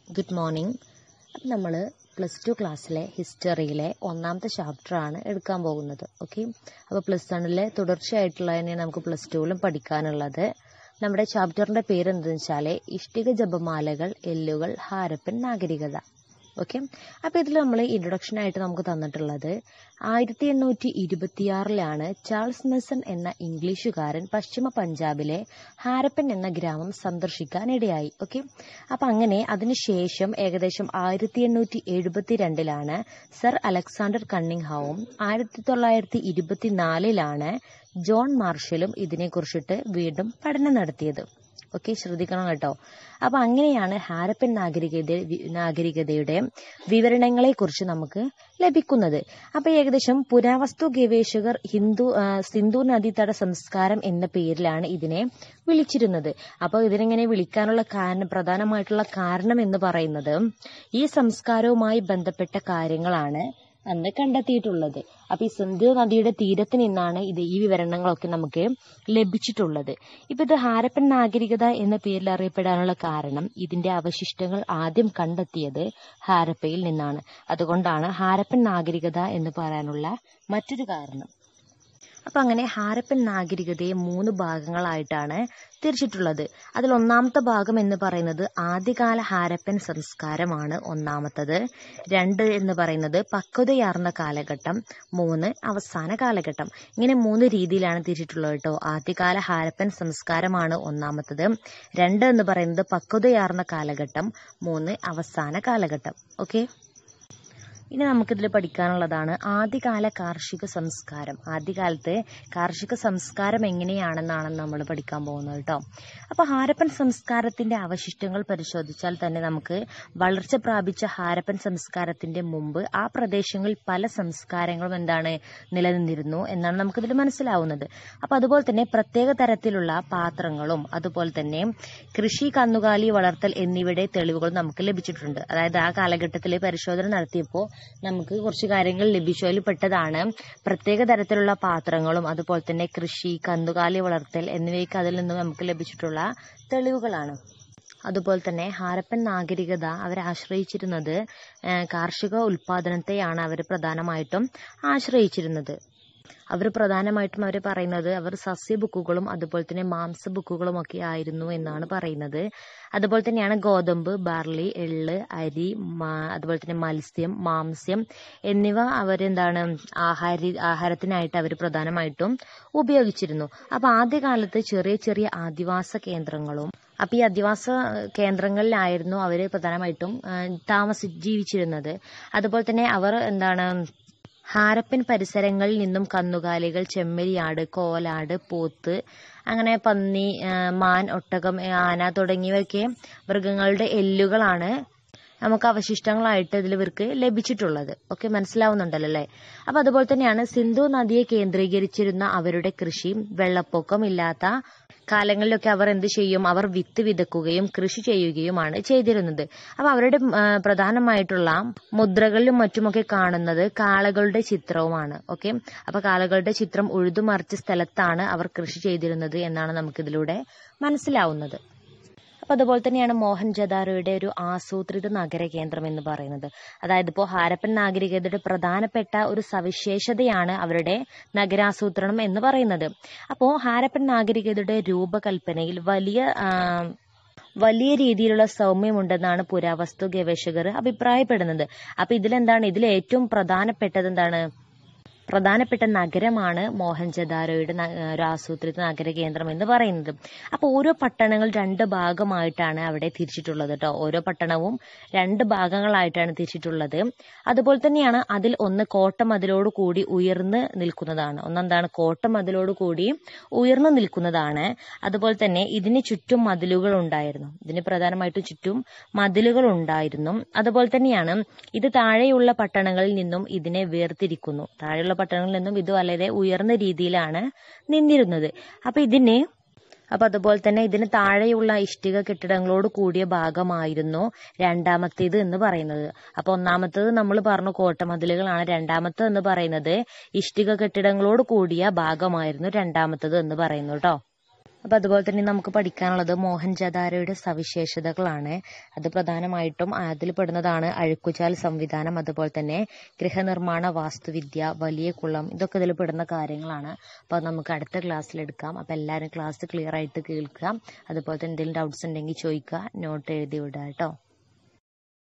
good morning അപ്പം നമ്മൾ plus two ക്ലാസ്സിലെ ഹിസ്റ്ററിയിലെ ഒന്നാമത്തെ ചാപ്റ്ററാണ് എടുക്കാൻ പോകുന്നത് ഓക്കെ അപ്പോൾ പ്ലസ് വണ്ണിലെ തുടർച്ചയായിട്ടുള്ള തന്നെ നമുക്ക് പ്ലസ് ടുവിലും പഠിക്കാനുള്ളത് നമ്മുടെ ചാപ്റ്ററിൻ്റെ പേര് എന്താണെന്ന് വെച്ചാൽ ഇഷ്ടിക ജപമാലകൾ എല്ലുകൾ ഹാരപ്പൻ നാഗരികത ഓക്കെ അപ്പോൾ ഇതിൽ നമ്മൾ ഇൻട്രൊഡക്ഷൻ ആയിട്ട് നമുക്ക് തന്നിട്ടുള്ളത് ആയിരത്തി എണ്ണൂറ്റി ഇരുപത്തിയാറിലാണ് ചാൾസ് മെസൺ എന്ന ഇംഗ്ലീഷുകാരൻ പശ്ചിമ പഞ്ചാബിലെ ഹാരപ്പൻ എന്ന ഗ്രാമം സന്ദർശിക്കാനിടയായി ഓക്കെ അപ്പം അങ്ങനെ അതിനുശേഷം ഏകദേശം ആയിരത്തി എണ്ണൂറ്റി എഴുപത്തിരണ്ടിലാണ് സർ അലക്സാണ്ടർ കണ്ണിംഗ്ഹാവും ആയിരത്തി തൊള്ളായിരത്തി ഇരുപത്തിനാലിലാണ് ജോൺ മാർഷലും ഇതിനെക്കുറിച്ചിട്ട് വീണ്ടും പഠനം നടത്തിയത് ഓക്കെ ശ്രദ്ധിക്കണം കേട്ടോ അപ്പൊ അങ്ങനെയാണ് ഹാരപ്പൻ നാഗരികത നാഗരികതയുടെ വിവരണങ്ങളെ കുറിച്ച് നമുക്ക് ലഭിക്കുന്നത് അപ്പൊ ഏകദേശം പുരാവസ്തു ഗവേഷകർ ഹിന്ദു സിന്ധു നദീതട സംസ്കാരം എന്ന പേരിലാണ് ഇതിനെ വിളിച്ചിരുന്നത് അപ്പോൾ ഇതിനെങ്ങനെ വിളിക്കാനുള്ള കാരണം പ്രധാനമായിട്ടുള്ള കാരണം എന്ന് പറയുന്നത് ഈ സംസ്കാരവുമായി ബന്ധപ്പെട്ട കാര്യങ്ങളാണ് അന്ന് കണ്ടെത്തിയിട്ടുള്ളത് അപ്പൊ ഈ സിന്ധു നദിയുടെ തീരത്ത് നിന്നാണ് ഇത് ഈ വിവരണങ്ങളൊക്കെ നമുക്ക് ലഭിച്ചിട്ടുള്ളത് ഇപ്പൊ ഇത് ഹാരപ്പൻ നാഗരികത എന്ന പേരിൽ അറിയപ്പെടാനുള്ള കാരണം ഇതിന്റെ അവശിഷ്ടങ്ങൾ ആദ്യം കണ്ടെത്തിയത് ഹാരപ്പയിൽ നിന്നാണ് അതുകൊണ്ടാണ് ഹാരപ്പൻ നാഗരികത എന്ന് പറയാനുള്ള മറ്റൊരു കാരണം അപ്പൊ അങ്ങനെ ഹാരപ്പൻ നാഗരികതയെ മൂന്ന് ഭാഗങ്ങളായിട്ടാണ് തിരിച്ചിട്ടുള്ളത് അതിൽ ഒന്നാമത്തെ ഭാഗം എന്ന് പറയുന്നത് ആദ്യകാല ഹാരപ്പൻ സംസ്കാരമാണ് ഒന്നാമത്തത് രണ്ട് എന്ന് പറയുന്നത് പക്വതയാർന്ന കാലഘട്ടം മൂന്ന് അവസാന കാലഘട്ടം ഇങ്ങനെ മൂന്ന് രീതിയിലാണ് തിരിച്ചിട്ടുള്ളത് കേട്ടോ ആദ്യകാല ഹാരപ്പൻ സംസ്കാരമാണ് ഒന്നാമത്തത് രണ്ട് എന്ന് പറയുന്നത് പക്വതയാർന്ന കാലഘട്ടം മൂന്ന് അവസാന കാലഘട്ടം ഓക്കെ ഇനി നമുക്കിതിൽ പഠിക്കാനുള്ളതാണ് ആദ്യകാല കാർഷിക സംസ്കാരം ആദ്യകാലത്തെ കാർഷിക സംസ്കാരം എങ്ങനെയാണെന്നാണ് നമ്മൾ പഠിക്കാൻ പോകുന്നത് കേട്ടോ അപ്പോൾ ഹാരപ്പൻ സംസ്കാരത്തിന്റെ അവശിഷ്ടങ്ങൾ പരിശോധിച്ചാൽ തന്നെ നമുക്ക് വളർച്ച പ്രാപിച്ച ഹാരപ്പൻ സംസ്കാരത്തിന്റെ മുമ്പ് ആ പ്രദേശങ്ങളിൽ പല സംസ്കാരങ്ങളും എന്താണ് നിലനിന്നിരുന്നു എന്നാണ് നമുക്കിതിൽ മനസ്സിലാവുന്നത് അപ്പോൾ അതുപോലെ തന്നെ പ്രത്യേക തരത്തിലുള്ള പാത്രങ്ങളും അതുപോലെ തന്നെ കൃഷി കന്നുകാലി വളർത്തൽ എന്നിവയുടെ തെളിവുകൾ നമുക്ക് ലഭിച്ചിട്ടുണ്ട് അതായത് ആ കാലഘട്ടത്തിൽ പരിശോധന നടത്തിയപ്പോൾ നമുക്ക് കുറച്ച് കാര്യങ്ങൾ ലഭിച്ചു അതിൽ പെട്ടതാണ് പ്രത്യേക തരത്തിലുള്ള പാത്രങ്ങളും അതുപോലെ തന്നെ കൃഷി കന്നുകാലി വളർത്തൽ എന്നിവയൊക്കെ അതിൽ നിന്ന് നമുക്ക് ലഭിച്ചിട്ടുള്ള തെളിവുകളാണ് അതുപോലെ തന്നെ ഹാരപ്പൻ നാഗരികത അവരെ ആശ്രയിച്ചിരുന്നത് കാർഷിക ഉൽപാദനത്തെയാണ് അവർ പ്രധാനമായിട്ടും ആശ്രയിച്ചിരുന്നത് അവർ പ്രധാനമായിട്ടും അവർ പറയുന്നത് അവർ സസ്യ ബുക്കുകളും അതുപോലെ തന്നെ മാംസ ബുക്കുകളും ഒക്കെ ആയിരുന്നു എന്നാണ് പറയുന്നത് അതുപോലെ തന്നെയാണ് ഗോതമ്പ് ബാർലി എള്ള് അരി അതുപോലെ തന്നെ മത്സ്യം മാംസ്യം എന്നിവ അവരെന്താണ് ആഹാര ആഹാരത്തിനായിട്ട് അവർ പ്രധാനമായിട്ടും ഉപയോഗിച്ചിരുന്നു അപ്പൊ ആദ്യകാലത്ത് ചെറിയ ചെറിയ ആദിവാസ കേന്ദ്രങ്ങളും അപ്പൊ ഈ അധിവാസ കേന്ദ്രങ്ങളിലായിരുന്നു അവർ പ്രധാനമായിട്ടും താമസി ജീവിച്ചിരുന്നത് അതുപോലെ തന്നെ അവർ എന്താണ് ഹാരപ്പൻ പരിസരങ്ങളിൽ നിന്നും കന്നുകാലികൾ ചെമ്മരിയാട് കോലാട് പോത്ത് അങ്ങനെ പന്നി മാൻ ഒട്ടകം ആന തുടങ്ങിയവയൊക്കെ മൃഗങ്ങളുടെ എല്ലുകളാണ് നമുക്ക് അവശിഷ്ടങ്ങളായിട്ട് ഇതിൽ ഇവർക്ക് ലഭിച്ചിട്ടുള്ളത് ഓക്കെ മനസ്സിലാവുന്നുണ്ടല്ലോ അല്ലേ അപ്പൊ അതുപോലെ തന്നെയാണ് സിന്ധു നദിയെ കേന്ദ്രീകരിച്ചിരുന്ന അവരുടെ കൃഷി വെള്ളപ്പൊക്കം ഇല്ലാത്ത കാലങ്ങളിലൊക്കെ അവർ എന്ത് ചെയ്യും അവർ വിത്ത് വിതക്കുകയും കൃഷി ചെയ്യുകയുമാണ് ചെയ്തിരുന്നത് അപ്പൊ അവരുടെ പ്രധാനമായിട്ടുള്ള മുദ്രകളിലും മറ്റുമൊക്കെ കാണുന്നത് കാളകളുടെ ചിത്രവുമാണ് ഓക്കെ അപ്പൊ കാളകളുടെ ചിത്രം ഉഴുതുമറിച്ച സ്ഥലത്താണ് അവർ കൃഷി ചെയ്തിരുന്നത് എന്നാണ് നമുക്കിതിലൂടെ മനസ്സിലാവുന്നത് അപ്പൊ അതുപോലെ തന്നെയാണ് മോഹൻജദാരോയുടെ ഒരു ആസൂത്രിത നഗര കേന്ദ്രം എന്ന് പറയുന്നത് അതായത് ഇപ്പോൾ ഹാരപ്പൻ നാഗരികതയുടെ പ്രധാനപ്പെട്ട ഒരു സവിശേഷതയാണ് അവരുടെ നഗരാസൂത്രണം എന്ന് പറയുന്നത് അപ്പോൾ ഹാരപ്പൻ നാഗരികതയുടെ രൂപകൽപ്പനയിൽ വലിയ വലിയ രീതിയിലുള്ള സൗമ്യമുണ്ടെന്നാണ് പുരാവസ്തു ഗവേഷകർ അഭിപ്രായപ്പെടുന്നത് അപ്പൊ ഇതിലെന്താണ് ഇതിൽ ഏറ്റവും പ്രധാനപ്പെട്ടത് എന്താണ് പ്രധാനപ്പെട്ട നഗരമാണ് മോഹൻജദാരോയുടെ ഒരു ആസൂത്രിത നഗര കേന്ദ്രം എന്ന് പറയുന്നത് അപ്പോൾ ഓരോ പട്ടണങ്ങൾ രണ്ട് ഭാഗമായിട്ടാണ് അവിടെ തിരിച്ചിട്ടുള്ളത് കേട്ടോ ഓരോ പട്ടണവും രണ്ട് ഭാഗങ്ങളായിട്ടാണ് തിരിച്ചിട്ടുള്ളത് അതുപോലെ തന്നെയാണ് അതിൽ ഒന്ന് കോട്ടമതിലോട് കൂടി ഉയർന്ന് നിൽക്കുന്നതാണ് ഒന്നെന്താണ് കോട്ടമതിലോട് കൂടി ഉയർന്നു നിൽക്കുന്നതാണ് അതുപോലെ തന്നെ ഇതിന് ചുറ്റും മതിലുകൾ ഉണ്ടായിരുന്നു ഇതിന് പ്രധാനമായിട്ടും ചുറ്റും മതിലുകൾ ഉണ്ടായിരുന്നു അതുപോലെ തന്നെയാണ് ഇത് താഴെയുള്ള പട്ടണങ്ങളിൽ നിന്നും ഇതിനെ വേർതിരിക്കുന്നു താഴെയുള്ള പട്ടണങ്ങളിൽ നിന്നും ഇത് വളരെ ഉയർന്ന രീതിയിലാണ് നിന്നിരുന്നത് അപ്പൊ ഇതിന് അപ്പൊ അതുപോലെ തന്നെ ഇതിന് താഴെയുള്ള ഇഷ്ടിക കെട്ടിടങ്ങളോട് കൂടിയ ഭാഗമായിരുന്നു രണ്ടാമത്തേത് എന്ന് പറയുന്നത് അപ്പൊ ഒന്നാമത്തേത് നമ്മൾ പറഞ്ഞു കോട്ടമതിലുകളാണ് രണ്ടാമത്തേത് എന്ന് പറയുന്നത് ഇഷ്ടിക കെട്ടിടങ്ങളോട് കൂടിയ ഭാഗമായിരുന്നു രണ്ടാമത്തേത് എന്ന് പറയുന്നു കേട്ടോ അപ്പോൾ അതുപോലെ തന്നെ നമുക്ക് പഠിക്കാനുള്ളത് മോഹൻജദാരോയുടെ സവിശേഷതകളാണ് അത് പ്രധാനമായിട്ടും അതിൽ പെടുന്നതാണ് അഴുക്കുചാൽ സംവിധാനം അതുപോലെ തന്നെ ഗൃഹനിർമ്മാണ വാസ്തുവിദ്യ വലിയ കുളം ഇതൊക്കെ ഇതിൽ പെടുന്ന കാര്യങ്ങളാണ് അപ്പോൾ നമുക്ക് അടുത്ത ക്ലാസ്സിൽ എടുക്കാം അപ്പോൾ എല്ലാവരും ക്ലാസ് ക്ലിയർ ആയിട്ട് കേൾക്കുക അതുപോലെ തന്നെ എന്തെങ്കിലും ഡൗട്ട്സ് ഉണ്ടെങ്കിൽ ചോദിക്കുക നോട്ട് എഴുതി വിടുക കേട്ടോ